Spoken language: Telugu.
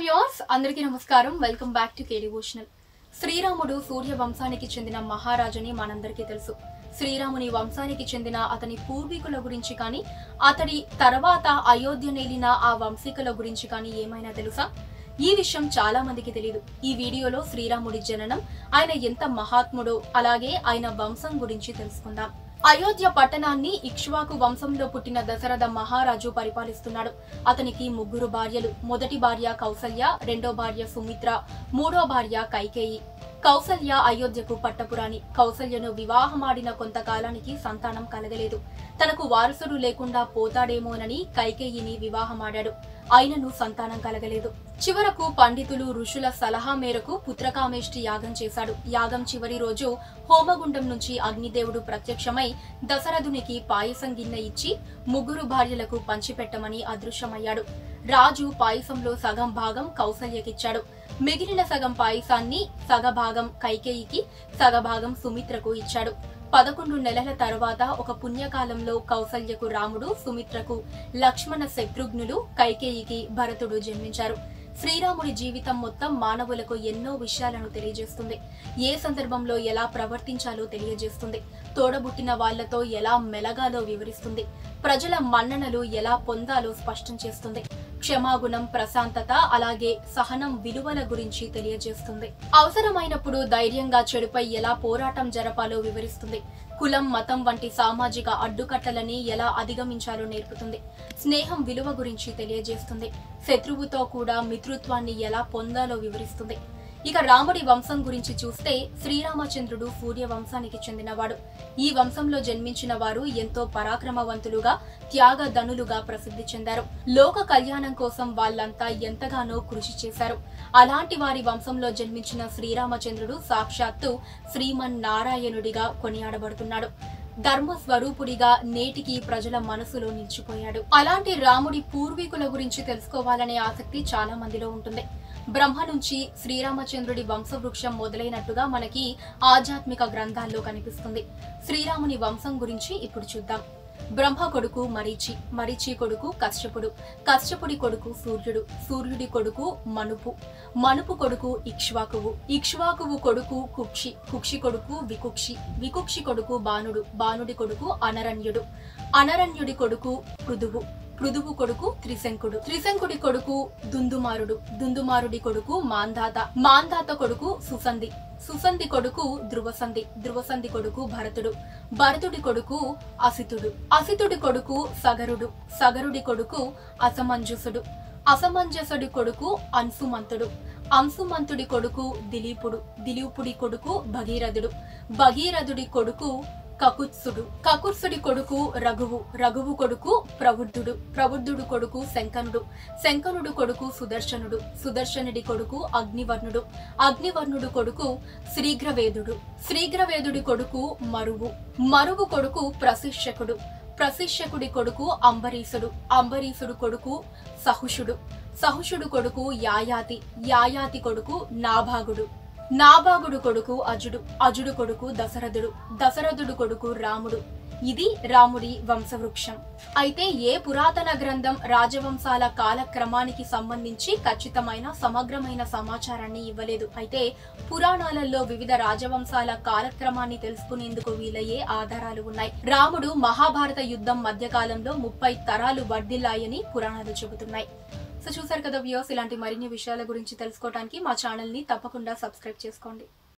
వ్యూవర్స్ అందరికీ నమస్కారం welcome back to K devotional శ్రీరాముడు సూర్య వంశానికి చెందిన మహారాజుని మనందరికీ తెలుసు శ్రీరాముని వంశానికి చెందిన అతని పూర్వీకుల గురించి కానీ అతడి తర్వాత అయోధ్య నేలిన ఆ వంశీకుల గురించి కానీ ఏమైనా తెలుసా ఈ విషయం చాలా మందికి తెలియదు ఈ వీడియోలో శ్రీరాముడి జననం ఆయన ఎంత మహాత్ముడో అలాగే ఆయన వంశం గురించి తెలుసుకుందాం అయోధ్య పట్టణాన్ని ఇక్ష్వాకు వంశంలో పుట్టిన దశరథ మహారాజు పరిపాలిస్తున్నాడు అతనికి ముగ్గురు భార్యలు మొదటి భార్య కౌసల్య రెండో భార్య సుమిత్ర మూడో భార్య కైకేయి కౌసల్య అయోధ్యకు పట్టపురాణి కౌసల్యను వివాహమాడిన కొంతకాలానికి సంతానం కలగలేదు తనకు వారసుడు లేకుండా పోతాడేమోనని కైకేయిని వివాహమాడాడు అయినను సంతానం కలగలేదు చివరకు పండితులు ఋషుల సలహా మేరకు పుత్రకామేష్టి యాగం చేశాడు యాగం చివరి రోజు హోమగుండం నుంచి అగ్నిదేవుడు ప్రత్యక్షమై దశరథునికి పాయసం గిన్నె ఇచ్చి ముగ్గురు భార్యలకు పంచిపెట్టమని అదృశ్యమయ్యాడు రాజు పాయసంలో సగం భాగం కౌసల్యకిచ్చాడు మిగిలిన సగం పాయసాన్ని సగభాగం కైకేయికి సగభాగం సుమిత్రకు ఇచ్చాడు పదకొండు నెలల తర్వాత ఒక పుణ్యకాలంలో కౌసల్యకు రాముడు సుమిత్రకు లక్ష్మణ శత్రుఘ్నులు కైకేయికి భరతుడు జన్మించారు శ్రీరాముడి జీవితం మొత్తం మానవులకు ఎన్నో విషయాలను తెలియజేస్తుంది ఏ సందర్భంలో ఎలా ప్రవర్తించాలో తెలియజేస్తుంది తోడబుట్టిన వాళ్లతో ఎలా మెలగాలో వివరిస్తుంది ప్రజల మన్ననలు ఎలా పొందాలో స్పష్టం చేస్తుంది క్షమాగుణం ప్రశాంతత అలాగే సహనం విలువల గురించి తెలియజేస్తుంది అవసరమైనప్పుడు ధైర్యంగా చెడుపై ఎలా పోరాటం జరపాలో వివరిస్తుంది కులం మతం వంటి సామాజిక అడ్డుకట్టలని ఎలా అధిగమించాలో నేర్పుతుంది స్నేహం విలువ గురించి తెలియజేస్తుంది శత్రువుతో కూడా మిత్రుత్వాన్ని ఎలా పొందాలో వివరిస్తుంది ఇక రాముడి వంశం గురించి చూస్తే శ్రీరామచంద్రుడు సూర్య వంశానికి చెందినవాడు ఈ వంశంలో జన్మించిన వారు ఎంతో పరాక్రమవంతులుగా త్యాగధనులుగా ప్రసిద్ధి చెందారు లోక కళ్యాణం కోసం వాళ్ళంతా ఎంతగానో కృషి చేశారు అలాంటి వారి వంశంలో జన్మించిన శ్రీరామచంద్రుడు సాక్షాత్తు శ్రీమన్ నారాయణుడిగా కొనియాడబడుతున్నాడు ధర్మ స్వరూపుడిగా నేటికి ప్రజల మనసులో నిలిచిపోయాడు అలాంటి రాముడి పూర్వీకుల గురించి తెలుసుకోవాలనే ఆసక్తి చాలా మందిలో ఉంటుంది బ్రహ్మ నుంచి శ్రీరామచంద్రుడి వంశవృక్షం మొదలైనట్టుగా మనకి ఆధ్యాత్మిక గ్రంథాల్లో కనిపిస్తుంది శ్రీరాముని వంశం గురించి ఇప్పుడు చూద్దాం బ్రహ్మ కొడుకు మరీచి మరీచి కొడుకు కశ్యపుడు కశ్యపుడి కొడుకు సూర్యుడు సూర్యుడి కొడుకు మనుపు మనుపు కొడుకు ఇక్ష్వాకువు ఇక్ష్వాకువు కొడుకు కుక్షి కుక్షి కొడుకు వికుక్షి వికుక్షి కొడుకు బాణుడు బాణుడి కొడుకు అనరణ్యుడు అనరణ్యుడి కొడుకు పృథువు పృథువు కొడుకు త్రిశంకుడు త్రిశంకుడి కొడుకు దుందుమారుడు దుందుమారుడి కొడుకు మాంధాత మాంధాత కొడుకు సుసంధి సుసంధి కొడుకు ధ్రువసంధి ధ్రువసంధి కొడుకు భరతుడు భరతుడి కొడుకు అసితుడు అసితుడి కొడుకు సగరుడు సగరుడి కొడుకు అసమంజసుడు అసమంజసుడి కొడుకు అంశుమంతుడు అంశుమంతుడి కొడుకు దిలీపుడు దిలీపుడి కొడుకు భగీరథుడు భగీరథుడి కొడుకు కకుత్సుడు కకుత్సుడి కొడుకు రఘువు రఘువు కొడుకు ప్రబుద్ధుడు ప్రబుద్ధుడు కొడుకు శంకనుడు శంకనుడు కొడుకు సుదర్శనుడు సుదర్శనుడి కొడుకు అగ్నివర్ణుడు అగ్నివర్ణుడు కొడుకు శ్రీగ్రవేదుడు శ్రీగ్రవేదుడి కొడుకు మరువు మరువు కొడుకు ప్రశిక్షకుడు ప్రశిక్షకుడి కొడుకు అంబరీషుడు అంబరీషుడు కొడుకు సహుషుడు సహుషుడు కొడుకు యాయాతి యాయాతి కొడుకు నాభాగుడు నాభాగుడు కొడుకు అజుడు అజుడు కొడుకు దశరథుడు దశరథుడు కొడుకు రాముడు ఇది రాముడి వంశవృక్షం అయితే ఏ పురాతన గ్రంథం రాజవంశాల కాలక్రమానికి సంబంధించి ఖచ్చితమైన సమగ్రమైన సమాచారాన్ని ఇవ్వలేదు అయితే పురాణాలలో వివిధ రాజవంశాల కాలక్రమాన్ని తెలుసుకునేందుకు వీలయ్యే ఆధారాలు ఉన్నాయి రాముడు మహాభారత యుద్ధం మధ్యకాలంలో ముప్పై తరాలు వర్ధిల్లాయని పురాణాలు చెబుతున్నాయి సో చూసారు కదా వ్యూస్ ఇలాంటి మరిన్ని విషయాల గురించి తెలుసుకోవడానికి మా ఛానల్ ని తప్పకుండా సబ్స్క్రైబ్ చేసుకోండి